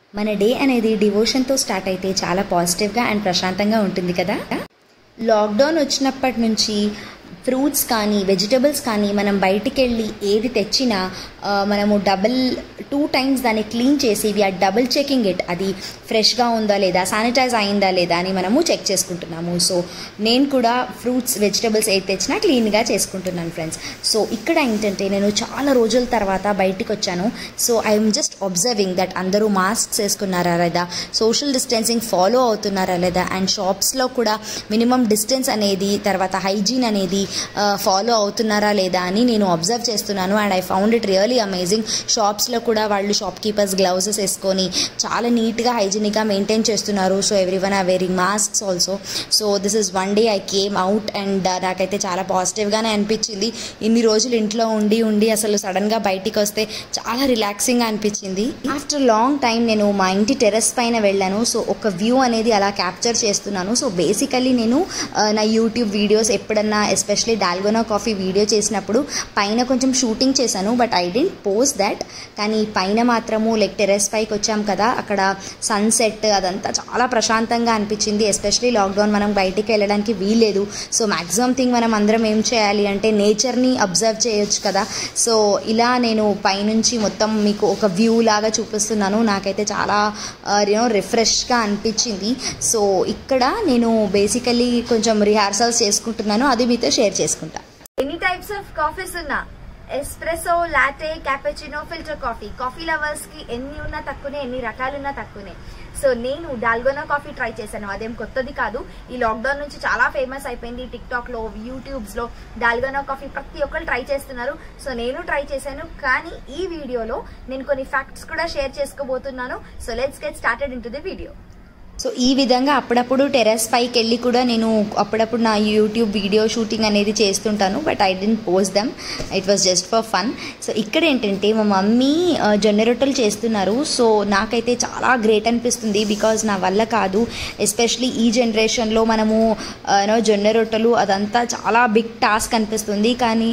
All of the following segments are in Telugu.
మన డే అనేది డివోషన్తో స్టార్ట్ అయితే చాలా పాజిటివ్గా అండ్ ప్రశాంతంగా ఉంటుంది కదా లాక్డౌన్ వచ్చినప్పటి నుంచి ఫ్రూట్స్ కానీ వెజిటబుల్స్ కానీ మనం బయటికి వెళ్ళి ఏది తెచ్చినా ఆ, మనము డబుల్ టూ టైమ్స్ దాన్ని క్లీన్ చేసి వీఆర్ డబుల్ చెకింగ్ ఇట్ అది ఫ్రెష్గా ఉందా లేదా శానిటైజ్ అయిందా లేదా అని మనము చెక్ చేసుకుంటున్నాము సో నేను కూడా ఫ్రూట్స్ వెజిటబుల్స్ ఏది తెచ్చినా క్లీన్గా చేసుకుంటున్నాను ఫ్రెండ్స్ సో ఇక్కడ ఏంటంటే నేను చాలా రోజుల తర్వాత బయటికి వచ్చాను so I'm just observing that అందరూ మాస్క్స్ వేసుకున్నారా లేదా సోషల్ డిస్టెన్సింగ్ ఫాలో అవుతున్నారా లేదా అండ్ షాప్స్లో కూడా మినిమం డిస్టెన్స్ అనేది తర్వాత హైజీన్ అనేది ఫాలో అవుతున్నారా లేదా అని నేను అబ్జర్వ్ చేస్తున్నాను and I found it really amazing షాప్స్లో కూడా వాళ్ళు షాప్ కీపర్స్ గ్లౌజెస్ వేసుకొని చాలా నీట్గా హైజీనిక్గా మెయింటైన్ చేస్తున్నారు so everyone are wearing masks also so this is one day I came out and నాకైతే చాలా పాజిటివ్గానే అనిపించింది ఇన్ని రోజులు ఇంట్లో ఉండి ఉండి అసలు సడన్గా బయటికి వస్తే చాలా రిలాక్సింగ్ అనిపించింది ఆఫ్టర్ లాంగ్ టైం నేను మా ఇంటి టెర్రస్ పైన వెళ్ళాను సో ఒక వ్యూ అనేది అలా క్యాప్చర్ చేస్తున్నాను సో బేసికలీ నేను ఆ, నా యూట్యూబ్ వీడియోస్ ఎప్పుడన్నా ఎస్పెషలీ డాల్గోనా కాఫీ వీడియో చేసినప్పుడు పైన కొంచెం షూటింగ్ చేశాను but I didn't post that కానీ పైన మాత్రము లైక్ టెర్రస్ పైకి వచ్చాం కదా అక్కడ సన్సెట్ అదంతా చాలా ప్రశాంతంగా అనిపించింది ఎస్పెషలీ లాక్డౌన్ మనం బయటికి వెళ్ళడానికి వీల్లేదు సో మ్యాక్సిమం థింగ్ మనం అందరం ఏం చేయాలి అంటే నేచర్ని అబ్జర్వ్ చేయొచ్చు కదా సో ఇలా నేను పైనుంచి మొత్తం మీకు ఒక వ్యూ లాగా చూపిస్తున్నాను నాకైతే చాలా యూనో రిఫ్రెష్గా అనిపించింది సో ఇక్కడ నేను బేసికలీ కొంచెం రిహార్సల్స్ చేసుకుంటున్నాను అది మీతో షేర్ చేసుకుంటా ఎన్ని టైప్స్ ఆఫ్ కాఫీస్ ఉన్నా espresso latte cappuccino filter coffee coffee lovers కి ఎన్ని ఉన్నా తక్కువనే ఎన్ని రకాలున్నా తక్కువనే సో నేను డాల్గోనా కాఫీ ట్రై చేశాను అదేం కొత్తది కాదు ఈ లాక్డౌన్ నుంచి చాలా ఫేమస్ అయిపోయింది టిక్ టాక్ లో యూట్యూబ్స్ లో డాల్గోనా కాఫీ ప్రతి ఒక్కరు ట్రై చేస్తున్నారు సో నేను ట్రై చేశాను కానీ ఈ వీడియోలో నేను కొన్ని ఫ్యాక్ట్స్ కూడా షేర్ చేసుకోబోతున్నాను so let's get started into the video so ఈ విధంగా అప్పుడప్పుడు టెర్రస్ పైకి వెళ్ళి కూడా నేను అప్పుడప్పుడు నా యూట్యూబ్ వీడియో షూటింగ్ అనేది చేస్తుంటాను but I didn't post them it was just for fun so ఇక్కడ ఏంటంటే మా మమ్మీ ఆ, జొన్న రొట్టెలు చేస్తున్నారు సో నాకైతే చాలా గ్రేట్ అనిపిస్తుంది బికాజ్ నా వల్ల కాదు ఎస్పెషలీ ఈ జనరేషన్లో మనము యూనో జొన్న రొట్టెలు అదంతా చాలా బిగ్ టాస్క్ అనిపిస్తుంది కానీ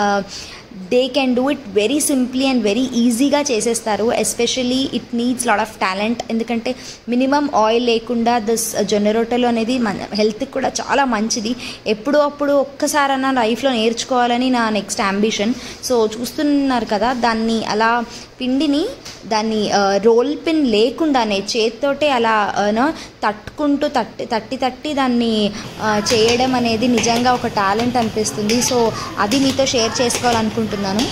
they can do it very simply and very ఈజీగా చేసేస్తారు especially it needs lot of talent ఎందుకంటే మినిమం ఆయిల్ లేకుండా దిస్ జొన్న రొట్టెలు అనేది మన హెల్త్కి కూడా చాలా మంచిది ఎప్పుడో అప్పుడు ఒక్కసారన్నా లైఫ్లో నేర్చుకోవాలని నా నెక్స్ట్ అంబిషన్ సో చూస్తున్నారు కదా దాన్ని అలా పిండిని దాన్ని రోల్ పిన్ లేకుండానే చేత్తోటే అలా యూనో తట్టుకుంటూ తట్టి తట్టి తట్టి దాన్ని ఆ, చేయడం అనేది నిజంగా ఒక టాలెంట్ అనిపిస్తుంది సో అది మీతో షేర్ చేసుకోవాలనుకుంటున్నాను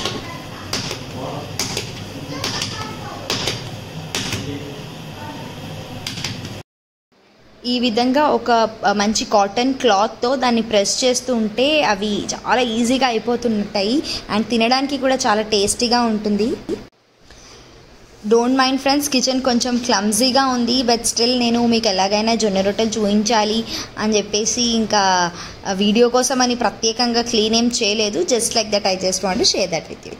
ఈ విధంగా ఒక ఆ, మంచి కాటన్ క్లాత్తో దాన్ని ప్రెస్ చేస్తూ ఉంటే అవి చాలా ఈజీగా అయిపోతుంటాయి అండ్ తినడానికి కూడా చాలా టేస్టీగా ఉంటుంది డోంట్ మైండ్ ఫ్రెండ్స్ కిచెన్ కొంచెం క్లమ్జీగా ఉంది బట్ స్టిల్ నేను మీకు ఎలాగైనా జొన్న రొట్టెలు చూపించాలి అని చెప్పేసి ఇంకా వీడియో కోసం అని ప్రత్యేకంగా క్లీన్ ఏం చేయలేదు just like that I just want share that with you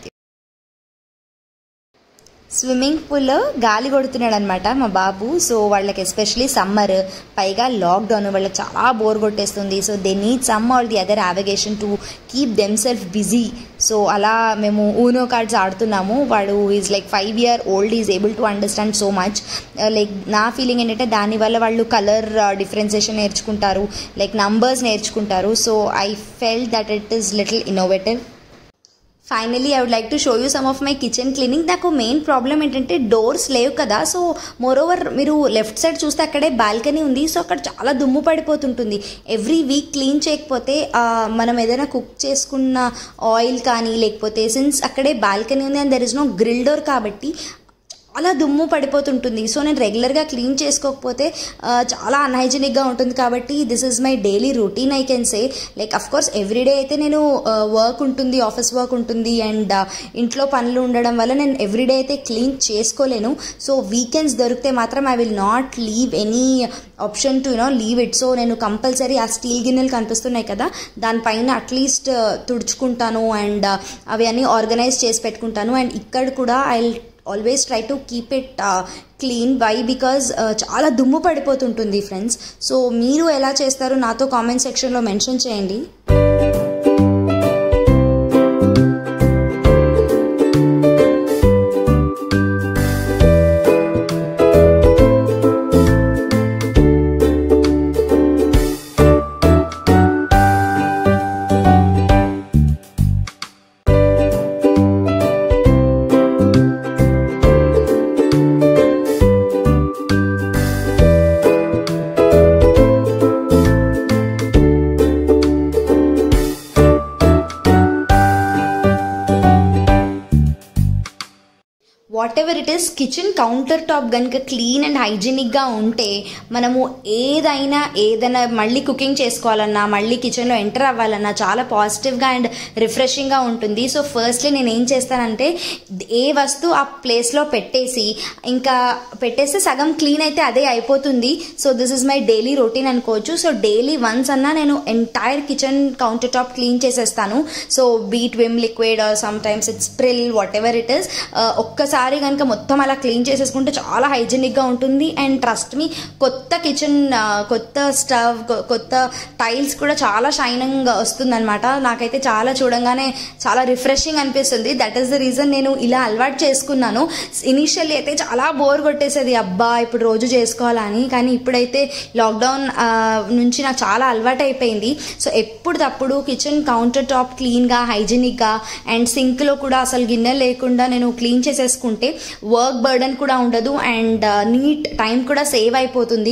swimming పూల్లో గాలి కొడుతున్నాడు అనమాట మా బాబు సో వాళ్ళకి ఎస్పెషలీ సమ్మర్ పైగా లాక్డౌన్ వాళ్ళకి చాలా బోర్ కొట్టేస్తుంది so they need some or the other avocation to keep them self busy so అలా మేము ఊనో కార్డ్స్ ఆడుతున్నాము వాడు is like five year old is able to understand so much like నా ఫీలింగ్ ఏంటంటే దానివల్ల వాళ్ళు కలర్ డిఫరెన్సేషన్ నేర్చుకుంటారు లైక్ నంబర్స్ నేర్చుకుంటారు so I felt that it is little innovative finally I would like to show you some of my kitchen cleaning నాకు మెయిన్ ప్రాబ్లం ఏంటంటే డోర్స్ లేవు కదా సో మోర్ ఓవర్ మీరు లెఫ్ట్ సైడ్ చూస్తే అక్కడే బాల్కనీ ఉంది సో అక్కడ చాలా దుమ్ము పడిపోతుంటుంది ఎవ్రీ వీక్ క్లీన్ చేయకపోతే ఆ, మనం ఏదైనా కుక్ చేసుకున్న ఆయిల్ కానీ లేకపోతే సిన్స్ అక్కడే బాల్కనీ ఉంది and there is no grill door కాబట్టి చాలా దుమ్ము పడిపోతుంటుంది సో నేను రెగ్యులర్గా క్లీన్ చేసుకోకపోతే ఆ, చాలా అన్హైజీనిక్గా ఉంటుంది కాబట్టి this is my daily routine I can say like of course everyday అయితే నేను వర్క్ ఉంటుంది ఆఫీస్ వర్క్ ఉంటుంది అండ్ ఇంట్లో పనులు ఉండడం వల్ల నేను ఎవ్రీడే అయితే క్లీన్ చేసుకోలేను సో వీకెండ్స్ దొరికితే మాత్రం I will not leave any option to you know leave it so నేను కంపల్సరీ ఆ స్టీల్ గిన్నెలు కనిపిస్తున్నాయి కదా దానిపైన అట్లీస్ట్ తుడుచుకుంటాను అండ్ అవి అన్నీ ఆర్గనైజ్ చేసి పెట్టుకుంటాను అండ్ ఇక్కడ కూడా I always try to keep it clean why because చాలా దుమ్ము పడిపోతుంటుంది ఫ్రెండ్స్ సో మీరు ఎలా చేస్తారు నాతో కామెంట్ సెక్షన్లో మెన్షన్ చేయండి ever it is kitchen counter top కనుక క్లీన్ అండ్ హైజీనిక్గా ఉంటే మనము ఏదైనా ఏదైనా మళ్ళీ కుకింగ్ చేసుకోవాలన్నా మళ్ళీ కిచెన్లో ఎంటర్ అవ్వాలన్నా చాలా పాజిటివ్గా అండ్ రిఫ్రెషింగ్గా ఉంటుంది సో ఫస్ట్లీ నేను ఏం చేస్తానంటే ఏ వస్తువు ఆ ప్లేస్లో పెట్టేసి ఇంకా పెట్టేస్తే సగం క్లీన్ అయితే అదే అయిపోతుంది so this is my daily routine అనుకోవచ్చు సో డైలీ వన్స్ అన్నా నేను entire kitchen counter top clean చేసేస్తాను so be it Vim liquid or sometimes it's Pril whatever it is ఒక్కసారి కనుక మొత్తం అలా క్లీన్ చేసేసుకుంటే చాలా హైజీనిక్గా ఉంటుంది అండ్ ట్రస్ట్ మీ కొత్త కిచెన్ కొత్త స్టవ్ కొత్త టైల్స్ కూడా చాలా షైనింగ్ వస్తుందన్నమాట నాకైతే చాలా చూడంగానే చాలా రిఫ్రెషింగ్ అనిపిస్తుంది దట్ ఈస్ ద రీజన్ నేను ఇలా అలవాటు చేసుకున్నాను ఇనీషియల్లీ అయితే చాలా బోర్ కొట్టేసేది అబ్బా ఇప్పుడు రోజు చేసుకోవాలని కానీ ఇప్పుడైతే లాక్డౌన్ నుంచి నాకు చాలా అలవాటు అయిపోయింది సో ఎప్పుడు తప్పుడు కిచెన్ కౌంటర్ టాప్ క్లీన్గా హైజీనిక్గా అండ్ సింక్లో కూడా అసలు గిన్నె లేకుండా నేను క్లీన్ చేసేసుకుంటే వర్క్ బర్డన్ కూడా ఉండదు అండ్ నీట్ టైం కూడా సేవ్ అయిపోతుంది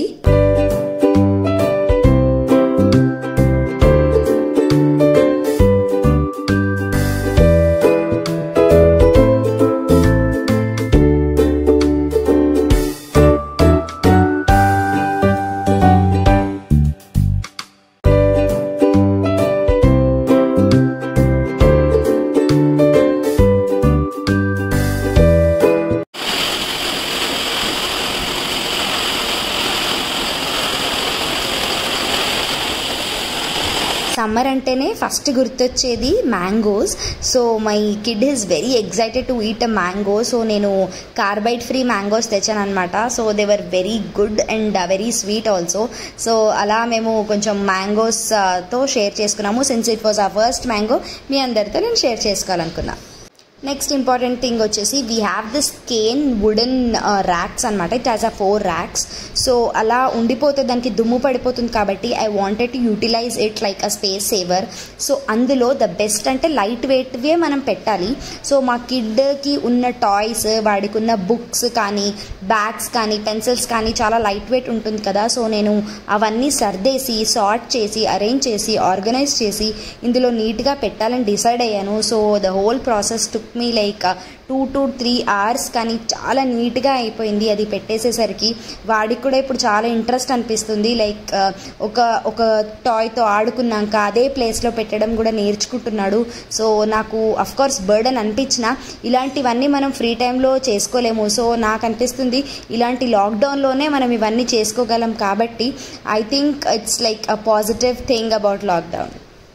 సమ్మర్ అంటేనే ఫస్ట్ గుర్తొచ్చేది mangoes so my kid is very excited to eat a mango so నేను కార్బైడ్ ఫ్రీ మ్యాంగోస్ తెచ్చాను అనమాట so they were very good and very sweet also so అలా మేము కొంచెం మ్యాంగోస్తో షేర్ చేసుకున్నాము since it was a first mango మీ అందరితో నేను షేర్ చేసుకోవాలనుకున్నా నెక్స్ట్ ఇంపార్టెంట్ థింగ్ వచ్చేసి we have this cane wooden racks అనమాట it has a four racks so అలా ఉండిపోతే దానికి దుమ్ము పడిపోతుంది కాబట్టి I wanted to utilize it like a space saver so అందులో ద బెస్ట్ అంటే లైట్ వెయిట్వే మనం పెట్టాలి సో మా కిడ్కి ఉన్న టాయ్స్ వాడికి ఉన్న బుక్స్ కానీ బ్యాగ్స్ కానీ పెన్సిల్స్ కానీ చాలా లైట్ వెయిట్ ఉంటుంది కదా సో నేను అవన్నీ సర్దేసి సార్ట్ చేసి అరేంజ్ చేసి ఆర్గనైజ్ చేసి ఇందులో నీట్గా పెట్టాలని డిసైడ్ అయ్యాను so the whole process took me like two to three hours కానీ చాలా నీట్గా అయిపోయింది అది పెట్టేసేసరికి వాడికి కూడా ఇప్పుడు చాలా ఇంట్రెస్ట్ అనిపిస్తుంది లైక్ ఒక ఒక టాయ్తో ఆడుకున్నాక అదే ప్లేస్లో పెట్టడం కూడా నేర్చుకుంటున్నాడు సో నాకు కోర్స్ బర్డన్ అనిపించిన ఇలాంటివన్నీ మనం ఫ్రీ టైంలో చేసుకోలేము సో నాకు అనిపిస్తుంది ఇలాంటి లాక్డౌన్లోనే మనం ఇవన్నీ చేసుకోగలం కాబట్టి I think it's like a positive thing about lockdown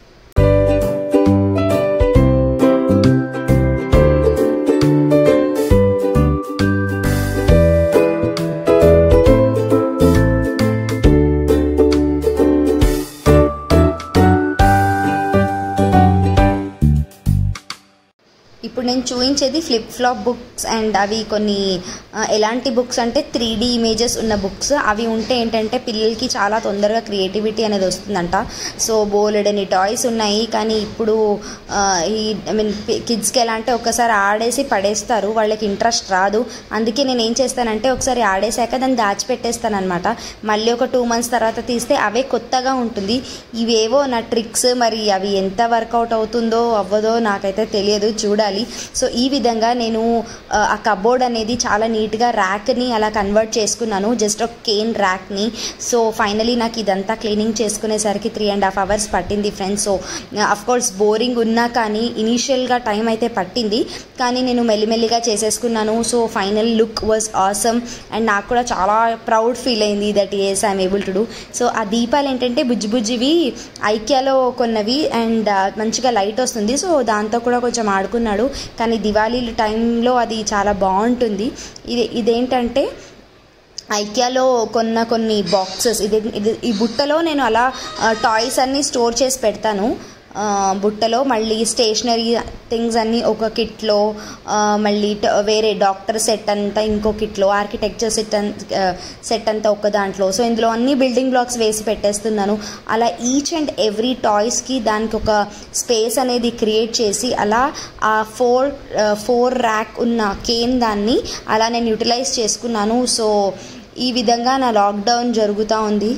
ఇప్పుడు నేను చూపించేది ఫ్లిప్ ఫ్లాప్ బుక్స్ అండ్ అవి కొన్ని ఎలాంటి బుక్స్ అంటే త్రీ డీ ఇమేజెస్ ఉన్న బుక్స్ అవి ఉంటే ఏంటంటే పిల్లలకి చాలా తొందరగా క్రియేటివిటీ అనేది వస్తుందంట సో బోలెడని టాయ్స్ ఉన్నాయి కానీ ఇప్పుడు ఈ ఐ మీన్ కిడ్స్కి ఎలా అంటే ఒకసారి ఆడేసి పడేస్తారు వాళ్ళకి ఇంట్రెస్ట్ రాదు అందుకే నేను ఏం చేస్తానంటే ఒకసారి ఆడేసాక దాన్ని దాచిపెట్టేస్తాను అనమాట మళ్ళీ ఒక టూ మంత్స్ తర్వాత తీస్తే అవే కొత్తగా ఉంటుంది ఇవేవో నా ట్రిక్స్ మరి అవి ఎంత వర్కౌట్ అవుతుందో అవ్వదో నాకైతే తెలియదు చూడాలి సో ఈ విధంగా నేను ఆ కబోర్డ్ అనేది చాలా నీట్గా ర్యాక్ని అలా కన్వర్ట్ చేసుకున్నాను జస్ట్ ఒక కేన్ ర్యాక్ని సో ఫైనలీ నాకు ఇదంతా క్లీనింగ్ చేసుకునేసరికి త్రీ అండ్ హాఫ్ అవర్స్ పట్టింది ఫ్రెండ్స్ సో కోర్స్ బోరింగ్ ఉన్నా కానీ ఇనీషియల్గా టైం అయితే పట్టింది కానీ నేను మెల్లిమెల్లిగా చేసేసుకున్నాను so final look was awesome and నాకు కూడా చాలా ప్రౌడ్ ఫీల్ అయింది that yes I'm able to do so ఆ దీపాలు ఏంటంటే బుజ్జి బుజ్జివి ఐక్యాలో కొన్నవి అండ్ మంచిగా లైట్ వస్తుంది సో దాంతో కూడా కొంచెం ఆడుకున్నాడు కానీ దివాళీ టైంలో అది చాలా బాగుంటుంది ఇది ఇదేంటంటే ఐక్యాలో కొన్న కొన్ని బాక్సెస్ ఇది ఇది ఈ బుట్టలో నేను అలా టాయ్స్ అన్నీ స్టోర్ చేసి పెడతాను బుట్టలో మళ్ళీ స్టేషనరీ థింగ్స్ అన్నీ ఒక కిట్లో మళ్ళీ వేరే డాక్టర్ సెట్ అంతా ఇంకో కిట్లో ఆర్కిటెక్చర్ సెట్ సెట్ అంతా ఒక దాంట్లో సో ఇందులో అన్ని బిల్డింగ్ బ్లాక్స్ వేసి పెట్టేస్తున్నాను అలా ఈచ్ అండ్ ఎవ్రీ టాయ్స్కి దానికి ఒక స్పేస్ అనేది క్రియేట్ చేసి అలా ఆ ఫోర్ ఫోర్ ర్యాక్ ఉన్న కేన్ దాన్ని అలా నేను యూటిలైజ్ చేసుకున్నాను సో ఈ విధంగా నా లాక్డౌన్ జరుగుతూ ఉంది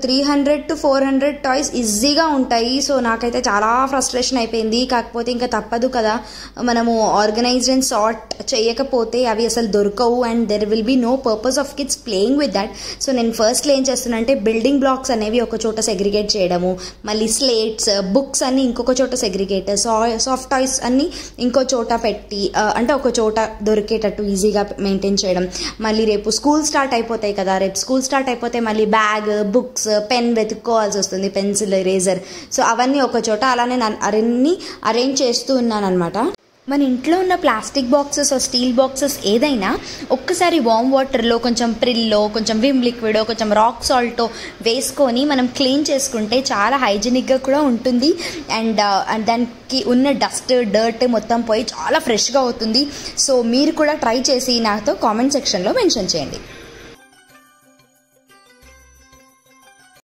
three hundred to four hundred toys ఈజీగా ఉంటాయి సో నాకైతే చాలా ఫ్రస్ట్రేషన్ అయిపోయింది కాకపోతే ఇంకా తప్పదు కదా మనము ఆర్గనైజ్డ్ అండ్ సార్ట్ చేయకపోతే అవి అసలు దొరకవు and there will be no purpose of kids playing with that so నేను ఫస్ట్లో ఏం చేస్తున్నా అంటే బిల్డింగ్ బ్లాక్స్ అనేవి ఒక చోట సెగ్రిగేట్ చేయడము మళ్ళీ స్లేట్స్ బుక్స్ అన్ని ఇంకొక చోట సెగ్రిగేట్ సాఫ్ట్ టాయ్స్ అన్ని ఇంకో చోట పెట్టి ఆ, అంటే ఒక చోట దొరికేటట్టు ఈజీగా మెయింటైన్ చేయడం మళ్ళీ రేపు స్కూల్ స్టార్ట్ అయిపోతాయి కదా రేపు స్కూల్ స్టార్ట్ అయిపోతే మళ్ళీ బ్యాగ్ బుక్స్ పెన్ వెతుక్కోవాల్సి వస్తుంది పెన్సిల్ ఎరేజర్ సో అవన్నీ ఒక చోట అలానే నేను అవన్నీ అరేంజ్ చేస్తూ ఉన్నాను అనమాట మన ఇంట్లో ఉన్న ప్లాస్టిక్ బాక్సెస్ స్టీల్ బాక్సెస్ ఏదైనా ఒక్కసారి వామ్ వాటర్లో కొంచెం ప్రిల్లో కొంచెం విమ్ లిక్విడ్ కొంచెం రాక్ సాల్టో వేసుకొని మనం క్లీన్ చేసుకుంటే చాలా హైజీనిక్గా కూడా ఉంటుంది అండ్ అండ్ దానికి ఉన్న డస్ట్ డర్ట్ మొత్తం పోయి చాలా ఫ్రెష్గా అవుతుంది సో మీరు కూడా ట్రై చేసి నాతో కామెంట్ సెక్షన్లో మెన్షన్ చేయండి